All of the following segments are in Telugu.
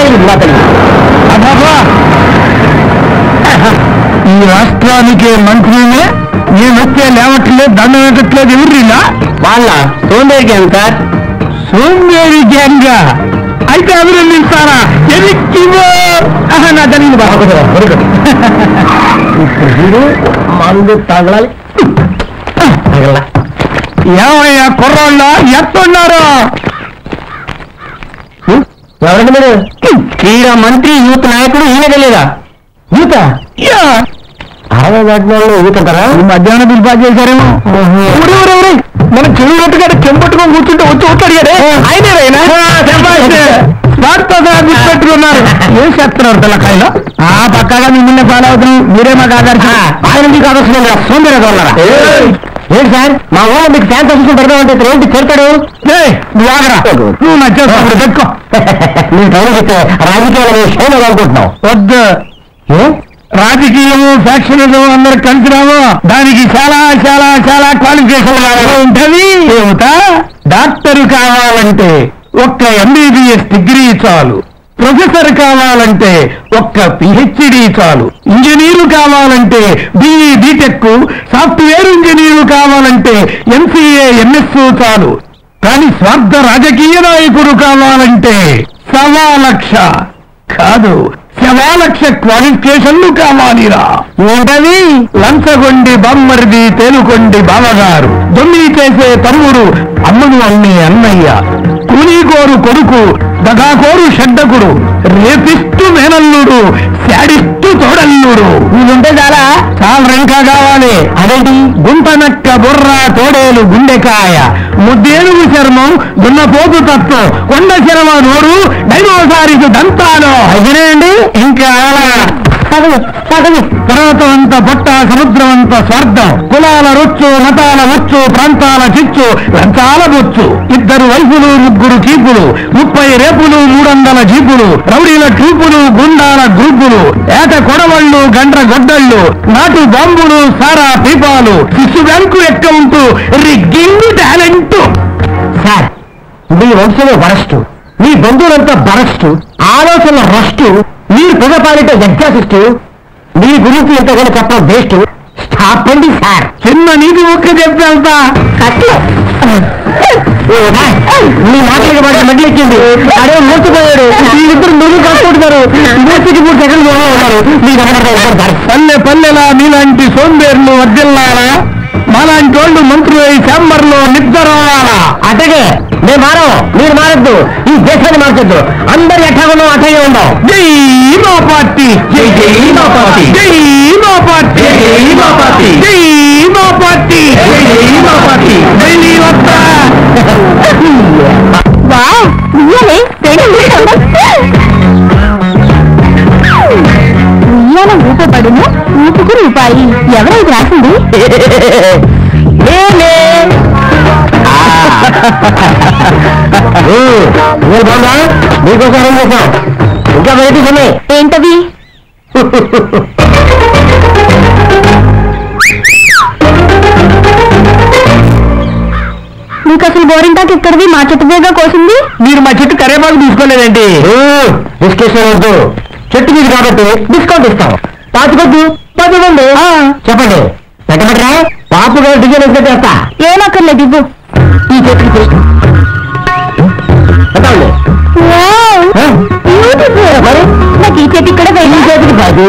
తెలియదు నా తెలియదు అబ్బబ్బా! ఈ రాష్ట్రానికే మంత్రినే నేను వచ్చే లేవట్లేదు దండం పెట్టట్లేదు ఎవరిలా వాళ్ళ సోంబేరి గ్యాంగ్ సార్ సోమేరి గ్యాంగ్ అయితే అభినందిస్తారా ఎదిక్కివో ఆహా, నా తెలియదు బాబు ఇప్పుడు వీడు మందు తగలాలి తగలా ఏమయ్యా కుర్రాళ్ళ ఎట్టున్నారు ఎవరండి మీరు ఈయన మంత్రి యూత్ నాయకుడు ఈయన తెలియదా యూత యా! అరవై దాటిన వాళ్ళు యూత్ అంటారా ఈ మధ్యాహ్నం పిలిపా చేశారేమో ఊరే ఊరే ఊరే మన చెవి కొట్టుగాడు చెంపట్టుకొని కూర్చుంటే వచ్చి వచ్చి అడిగాడే ఆయనేనా స్మార్ట్ గుర్తుపెట్టుకున్నారు ఏం చేస్తున్నారు పిల్లకాయలు ఆ పక్కగా మిమ్మల్ని ఫాలో అవుతున్నాం మీరే మాకు ఆదర్శం ఆయన మీకు ఆదర్శం సోంబేరి వాళ్ళరా ఏంటి సార్ మా ఊళ్ళో మీకు ఫ్యాన్ అసోసియేషన్ పెడదామంటే ఇతను ఏంటి చేరుతాడు ఏయ్, నువ్వు ఆగరా నువ్వు నచ్చేస్తావు పెట్టుకో నీ టైం చెప్తే రాజకీయాలు షోలో అనుకుంటున్నావు వద్దు ఏ? రాజకీయము ఫ్యాక్షనిజం అందరు కలిసి రావు దానికి చాలా చాలా చాలా క్వాలిఫికేషన్ ఉంటది ఏమిటా డాక్టర్ కావాలంటే ఒక్క ఎంబీబీఎస్ డిగ్రీ చాలు ప్రొఫెసర్ కావాలంటే ఒక్క పిహెచ్డి చాలు ఇంజనీరు కావాలంటే బిఈ బీటెక్ సాఫ్ట్వేర్ ఇంజనీరు కావాలంటే ఎంసీఏ ఎంఎస్ చాలు కానీ స్వార్థ రాజకీయ నాయకుడు కావాలంటే సవా లక్ష కాదు శవాలక్ష క్వాలిఫికేషన్లు కావాలిరా ఏంటది లంచగొండి బమ్మరిది తేలుకొండి బావగారు దొమ్మి చేసే తమ్ముడు అమ్మను అమ్మే అన్నయ్య కూలీకోరు కొడుకు దగాకోరు షడ్డకుడు రేపిస్తు మేనల్లుడు శాడిస్తు తోడల్లుడు ఇదుంటే చాలా చాలా ఇంకా కావాలి అదేంటి గుంటనక్క బుర్ర తోడేలు గుండెకాయ ముద్దేనుగు చర్మం దున్నపోతు తత్వం కొండ చర్మ నోరు డైనోసారికి దంతాలు అదేనండి ఇంకా పర్వతం అంత పొట్ట సముద్రం అంత స్వార్థం కులాల రొచ్చు మతాల వచ్చు ప్రాంతాల చిచ్చు లంచాల బొచ్చు ఇద్దరు వైపులు ముగ్గురు చీపులు ముప్పై రేపులు మూడొందల జీపులు రౌడీల ట్రూపులు గుండాల గ్రూపులు ఏట కొడవళ్ళు గండ్ర గొడ్డళ్ళు నాటు బాంబులు సారా పీపాలు శిశు bank account rigging talent sir మీ వంశంలో వరస్టు మీ బంధువులంతా బరస్టు ఆలోచన రస్టు మీరు పిగపాలిట ఎగ్జాసిస్టు మీ గురించి ఇంతకన్నా చెప్పడం వేస్ట్ స్టాప్ అండి సార్ చిన్న నీటి ఒక్క చెప్పి వెళ్తా మీ మాటలకి వాడికి మెడలెక్కింది అడే మూర్చిపోయాడు వీళ్ళిద్దరు నువ్వు కలుసుకుంటున్నారు మూర్తికి మూడు సెకండ్లు ఉన్నారు మీ దగ్గర పల్లె పల్లెలా మీలాంటి సోంబేర్లు వర్దిల్లాలా మాలాంటి వాళ్ళు మంత్రులు ఈ చాంబర్లో నిద్రవాలా అట్టగే మేము మారం మీరు మారద్దు ఈ దేశాన్ని మార్చొద్దు అందరు ఎట్టాగున్నాం అట్టగే ఉందాం జై మా పార్టీ జై జై మా పార్టీ. జై మా పార్టీ జై జై మా పార్టీ. జై మా పార్టీ జై జై మా పార్టీ. ఢిల్లీ వస్తా ఉయ్యాల ఊపబడును ఊపుకు రూపాయి ఎవరైతే రాసింది నేనే. ఆ. ఊ, మీరు బాగుందా మీకోసం ఏం చేసాం ఇంకా వెరైటీస్ ఉన్నాయి ఏంటవి నీకు అసలు గోరింటాకు ఇక్కడిది మా చెట్టుదేగా కోసింది మీరు మా చెట్టు కరేపాకు తీసుకోలేదండి డిస్కషన్ వద్దు చెట్టు మీద కాబట్టి డిస్కౌంట్ ఇస్తాం పాతికొద్దు పది మంది చెప్పండి పెట్టబట్టరా పాపు గారు డిజైన్ ఎంత చేస్తా ఏమక్కర్లేదు ఇవ్వు ఈ చెట్టుకి చేయి. పెట్టండి వావ్, ఆ? beautiful. మరి? నాకు ఈ చెట్టు ఇక్కడ ఈ వేయవా? చేతికి పది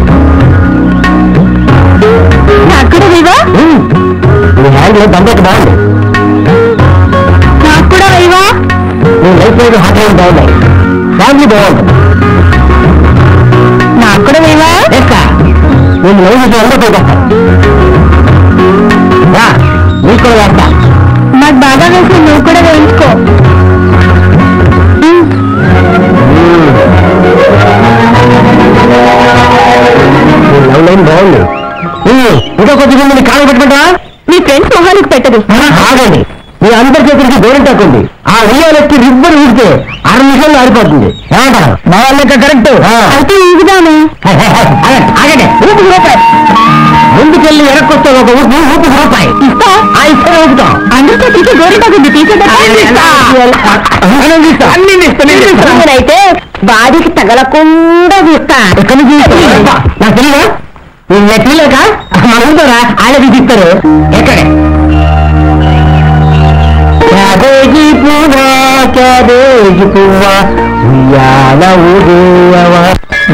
నాకు కూడా వేయవా ఉమ్. మీ హ్యాండ్ లో దండకి బాగుంది నాకు కూడా వేయవా మీ లైఫ్ లో హాట్ లైన్ బాగున్నాయి ఫ్యామిలీ బాగుంటుంది నాకు కూడా వేయవా ఎక్క నేను లైఫ్ చేసి అందరూ పైకొస్తాను రా మీకు కూడా వేస్తా నాకు బాగా వేసి నువ్వు కూడా వేయించుకో మీ లవ్ లైన్ బాగుంది ఉమ్, ఇంకా కొద్దిగా మంది కాలు పెట్టుకుంటారా మీ ఫ్రెండ్స్ మొహానికి పెట్టదు ఆగండి మీ అందరి చేతులకి గోరింటాకు ఉంది ఆ ఉయ్యాలెక్కి రిబ్బర్ ఊడితే అర నిమిషంలో ఆడిపోతుంది ఏమంటారు మా వాళ్ళకి కరెక్ట్ అయితే ఈగుదామే ఆగండి ఊపికి రూపాయి ముందుకెళ్ళి వెనక్కొస్తే ఒక ఊపి ఊపికి రూపాయి ఇస్తా ఆ ఇస్తే ఊపుతాం అందరి చేతికి గోరింటాకు ఉంది తీసేదా ఆనందిస్తా. అన్ని ఇస్తా, నేను ఇస్తా. అయితే బాడీకి తగలకుండా తీస్తా ఎక్కడి నుంచి తీస్తావు? నాకు తెలియదా ఈ నెట్లేక మనందరా ఆయన తీసిస్తారు ఎక్కడే క్యాబేజీ పువ్వా క్యాబేజీ పువ్వా ఉయ్యాల ఊదేయవా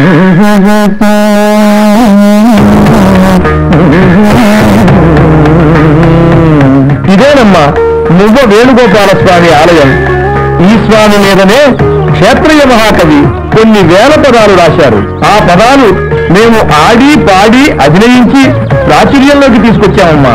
ఇదేనమ్మా నువ్వ వేణుగోపాల స్వామి ఆలయం ఈ స్వామి మీదనే క్షేత్రయ మహాకవి కొన్ని వేల పదాలు రాశారు ఆ పదాలు మేము ఆడి పాడి అభినయించి ప్రాచుర్యంలోకి తీసుకొచ్చామమ్మా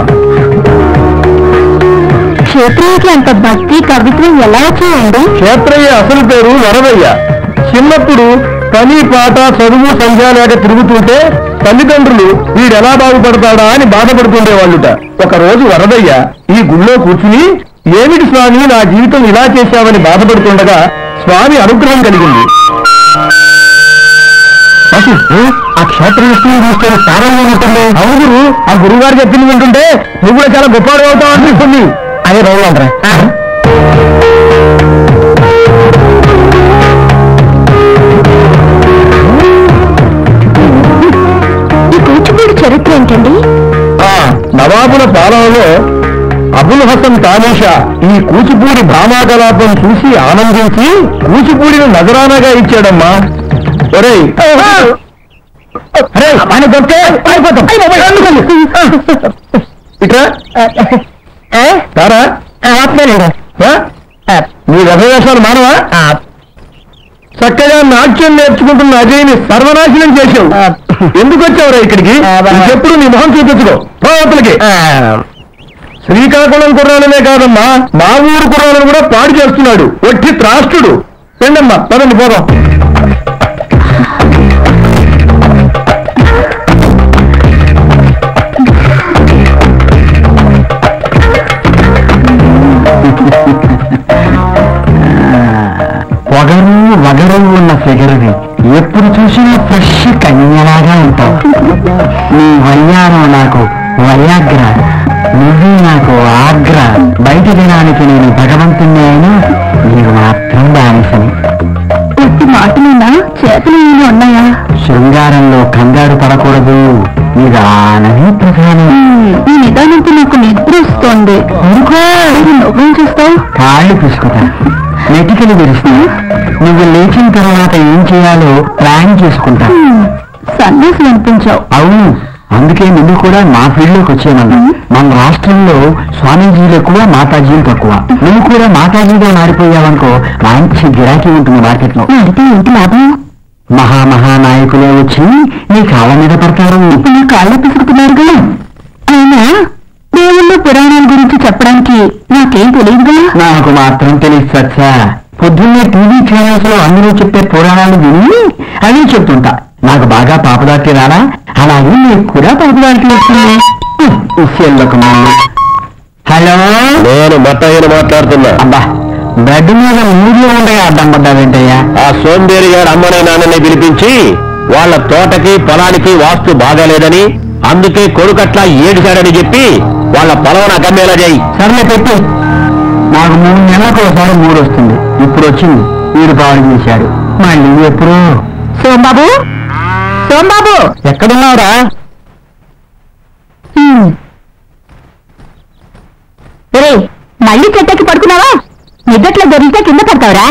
క్షేత్రయ్యకి అంత భక్తి కవిత్వం ఎలా వచ్చాయండి క్షేత్రయ్య అసలు పేరు వరదయ్య చిన్నప్పుడు పని పాట చదువు సంధ్య లేక తిరుగుతుంటే తల్లిదండ్రులు వీడెలా బాగుపడతాడా అని బాధపడుతుండేవాళ్ళుట ఒక రోజు వరదయ్య ఈ గుళ్ళో కూర్చుని ఏమిటి స్వామి నా జీవితం ఇలా చేశావని బాధపడుతుండగా స్వామి అనుగ్రహం కలిగింది పశు, ఆ క్షేత్ర విష్ణువు చూస్తే తారంగా ఉంటుంది అవును గురు ఆ గురువుగారు చెప్పింది వింటుంటే నువ్వు కూడా చాలా గొప్పవాడు అవుతావు అనిపిస్తుంది అదే రోజు అంటారా ఈ కూచిపూడి చరిత్ర ఏంటండి ఆ నవాబుల పాలనలో అబుల్ హసన్ తానీషా ఈ కూచిపూడి భామాకలాపం చూసి ఆనందించి కూచిపూడిని నజరానాగా ఇచ్చాడమ్మా ఒరేయ్ అరే పని దొక్కే ఇట్రా తారా ఆ? నీ రథవేషాలు మానవా చక్కగా నాట్యం నేర్చుకుంటున్న అజయ్ని సర్వనాశనం చేసావు ఎందుకు వచ్చావురా ఇక్కడికి ఎప్పుడు నీ మొహం చూపించుకో పోవతలకి శ్రీకాకుళం కుర్రాలనే కాదమ్మా మా ఊరు కుర్రాలను కూడా పాడు చేస్తున్నాడు ఒట్టి త్రాష్టుడు రండమ్మా పదండి పోదాం పొగరు వగరు ఉన్న ఫిగర్వి ఎప్పుడు చూసినా ఫ్రెష్ కన్యలాగా ఉంటావు నీ వయ్యారం నాకు వయాగ్ర నువ్వే నాకు ఆగ్ర బయట దినానికి నేను భగవంతుణ్ణి అయినా నీవు మాత్రం బానిసని ప్రతి మాటలున్నా చేతులు ఏమి ఉన్నాయా శృంగారంలో కంగారు పడకూడదు నిదానమే ప్రధానం ఈ నిదానంతో నాకు నిద్ర వస్తోంది నువ్వేం చూస్తావు కాళ్ళు పిసుకుతా మెటికలు విరుస్తా నువ్వు లేచిన తర్వాత ఏం చేయాలో ప్లాన్ చేసుకుంటా సన్యాసి అనిపించావు అవును అందుకే నువ్వు కూడా మా ఫీల్డ్ లోకి వచ్చానన్నా మన రాష్ట్రంలో స్వామీజీలు ఎక్కువ మాతాజీలు తక్కువ నువ్వు కూడా మాతాజీగా మారిపోయావనుకో మంచి గిరాకీ ఉంటుంది మార్కెట్ లో అయితే ఏంటి లాభం మహా మహా నాయకులే వచ్చి నీ కాళ్ళ మీద పడతారు ఇప్పుడు నా కాళ్ళు పిసుకుతున్నారుగా అయినా దేవుళ్ళ పురాణాల గురించి చెప్పడానికి నాకేం తెలియదుగా నాకు మాత్రం తెలిసచ్చా పొద్దున్నే టీవీ ఛానల్స్ లో అందరూ చెప్పే పురాణాలు విని అవి చెప్తుంటా నాకు బాగా పాపదాటి రాడా అలాగే నీకు కూడా పాపదాటి వస్తుంది ఇచ్చేళ్ళకు హలో నేను మట్టయ్యను మాట్లాడుతున్నా అబ్బా బెడ్ మీద మూడులో ఉండగా అడ్డం పడ్డావేంటయ్యా ఆ సోంబేరి గారు అమ్మని నాన్నని పిలిపించి వాళ్ళ తోటకి పొలానికి వాస్తు బాగాలేదని అందుకే కొడుకట్లా ఏడిశాడని చెప్పి వాళ్ళ పొలం అగమ్మేలా చేయి సర్లే పెట్టు నాకు మూడు నెలలకు ఒకసారి మూడు వస్తుంది ఇప్పుడు వచ్చింది వీడు పాడు చేశాడు మళ్ళీ ఎప్పుడు సోంబాబు సోంబాబు ఎక్కడున్నావురా రే మళ్ళీ చెట్టెక్కి పడుకున్నావా నిద్దట్లో దొరికితే కింద పడతావురా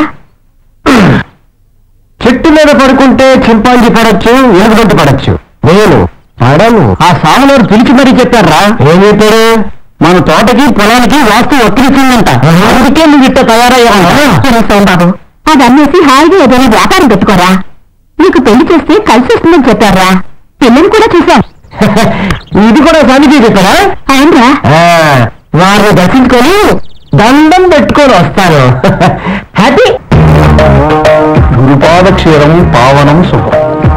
చెట్టు మీద పడుకుంటే చింపాంజీ పడచ్చు ఎలుగుబంటి పడచ్చు నేను పడను ఆ సాములారు పిలిచి మరీ చెప్పారా ఏం చెప్పాడు మన తోటకి పొలానికి వాస్తు వక్రించిందంట అందుకే నువ్వు ఇట్ట తయారయ్యావా సోంబాబు అది అమ్మేసి హాయిగా ఏదైనా వ్యాపారం పెట్టుకోరా నీకు పెళ్లి చేస్తే కలిసి వస్తుందని చెప్పారా పిల్లని కూడా చూసాం ఇది కూడా స్వామిజీ చెప్పారా అవునరా వారిని దర్శించుకొని దండం పెట్టుకొని వస్తాను హ్యాపీ గురుపాద క్షీరం పావనం శుభం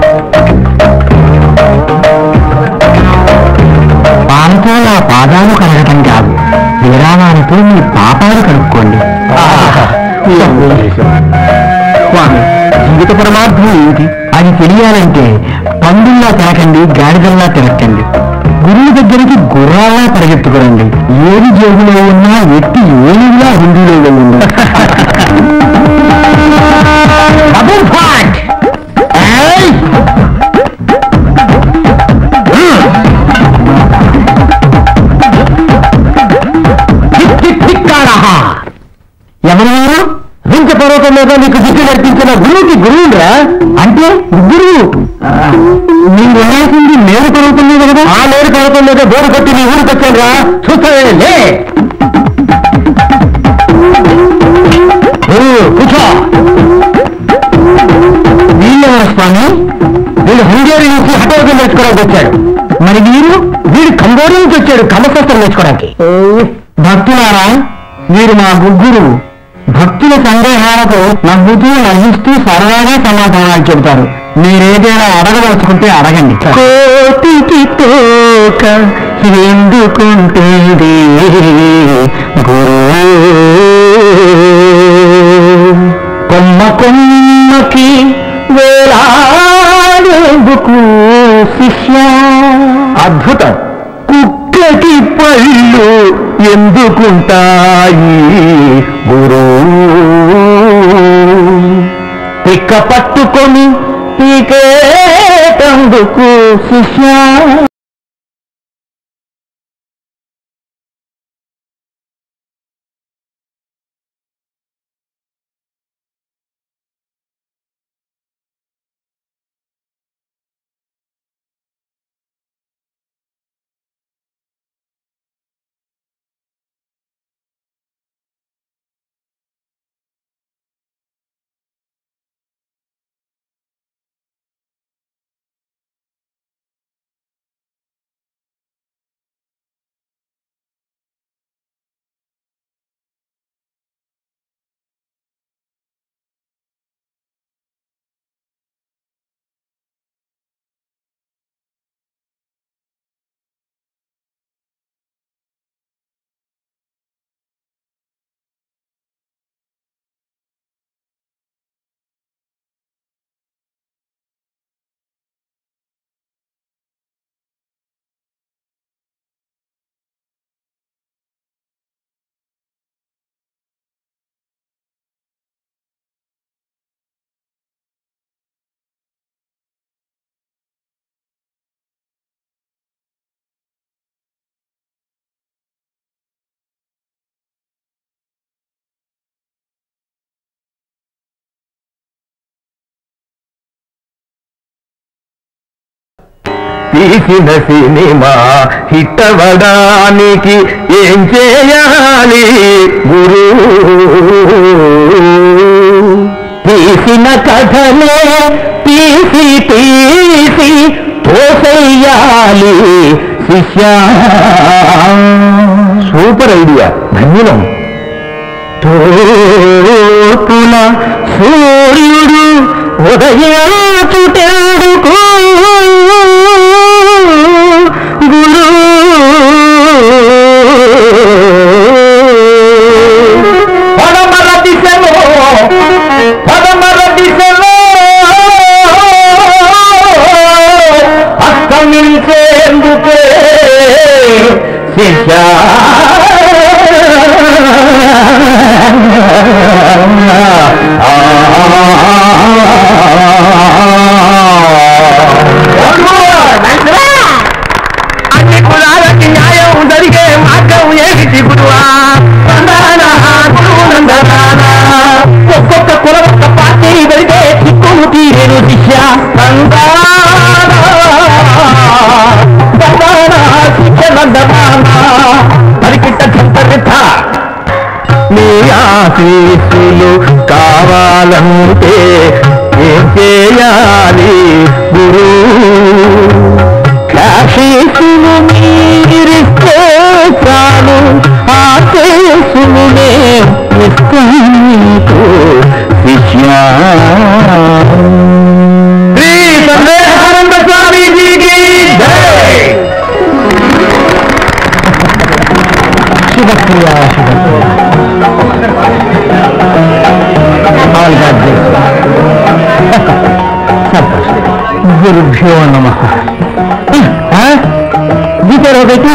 పాలతో నా పాదాలు కడగటం కాదు విరామాలతో మీ పాపాలు కడుక్కోండి స్వామి జీవిత పరమార్థం ఏమిటి అది తెలియాలంటే పందుల్లా తిరగండి గాడిదల్లా తిరగండి గురువు దగ్గరికి గుర్రాల్లా పరిగెత్తుకురండి ఏది జేబులో ఉన్నా ఎట్టి ఏనుగులా హుండీలో వెళ్ళండి డబుల్ ఫాట్ అందించిన గురువుకి గురువురా అంటే గురువు మీరు ఉండాల్సింది నేరు పర్వతం మీద కదా ఆ నేరు పర్వతం మీద బోరు కొట్టి నీ ఊరికి వచ్చాను రా చూస్తావే లే ఓ, కూర్చో వీళ్ళెవరు స్వామి వీడు హంగేరి నుంచి హఠోగం నేర్చుకోవడానికి వచ్చాడు మరి వీరు వీడు కంబోడియా నుంచి వచ్చాడు కమశస్త్రం నేర్చుకోవడానికి భక్తులారా వీరు మా ముగ్గురు భక్తుల సందేహాలకు నవ్వుతూ నవ్విస్తూ సరదాగా సమాధానాలు చెబుతారు మీరేదైనా అడగదలుచుకుంటే అడగండి కోటికి తోక ఎందుకుంటుంది కొమ్మ కొమ్మకి వేలాడేందుకు శిష్య అద్భుతం కుక్కకి పళ్ళు ఎందుకుంటాయి గురు పిక్క పట్టుకొని పీకేటందుకు శిష్య తీసిన సినిమా హిట్టవడానికి ఏం చేయాలి గురు తీసిన కథలే తీసి తీసి తోసెయ్యాలి శిష్య సూపర్ ఐడియా ధన్యులం తోపున సూర్యుడు ఉదయాచుటెందుకు గురు పడమర దిశలో పడమర దిశలో అస్తమించేందుకే శిష్య అన్ని కులాలకి న్యాయం జరిగే మార్గం ఏమిటి గురువా నందనా, గురువు నందనా. ఒక్కొక్క కులం ఒక్క పార్టీ వెళితే చిక్కులు తీరేను శిష్య నందనా, నందనా, శిష్య నందనా. పరికిట్ట చంపరిత నీ ఆశీస్సులు కావాలంటే ఏం చేయాలి గురు ఆశీస్సులు మీరిస్తే చాలు ఆశీస్సులునే ఇస్తాను శిష్యా శ్రీ సందేహానంద స్వామీజీకి జై శుభక్రియ శుభక్రియ ఆల్ గాడ్ సంతోష్ గురుభ్యో నమ గీతారో పెట్టి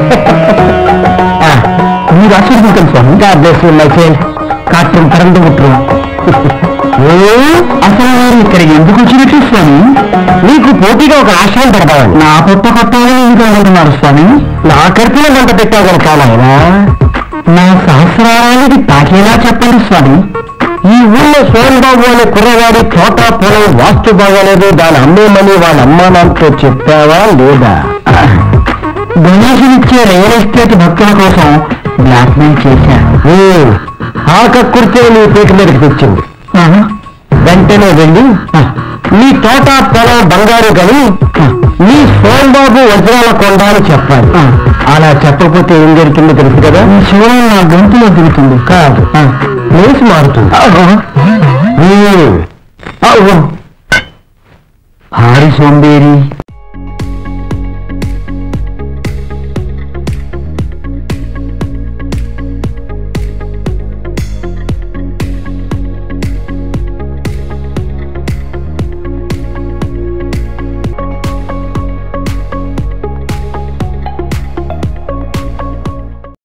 మీరు ఆశీర్వదించండి స్వామి God bless you my child కాత్రం పరందు ముట్రు ఓ అసలు మీరు ఇక్కడికి ఎందుకు వచ్చినట్లు స్వామి మీకు పోటీగా ఒక ఆశ్రమం పెడతామని నా పొట్ట కొట్టాలని ఇంకా అంటున్నారు స్వామి నా కర్తలో గంట పెట్టావు కాలాయనా నా సహస్రానికి తాకేలా చెప్పండి స్వామి ఈ ఊళ్ళో సోమబాబు అనే కుర్రవాడి చోటా పొలం వాస్తు బాగాలేదు దాని అమ్మేమని వాళ్ళ అమ్మా నాన్నతో చెప్పావా లేదా గణేశునిచ్చే రియల్ ఎస్టేట్ భక్తుల కోసం బ్లాక్మెయిల్ చేశాను ఆ కక్కుర్తే నీ పీక మీదకి తెచ్చింది వెంటనే వెళ్ళి నీ తోట పొలం బంగారు గని నీ సోమబాబు వజ్రాల కొండ అని చెప్పాలి అలా చెప్పకపోతే ఏం జరుగుతుందో తెలుసు కదా ఈ శివం నా గొంతులో దిగుతుంది కాదు ప్లేస్ మారుతుంది ఉమ్. అవును. హారి సోంబేరి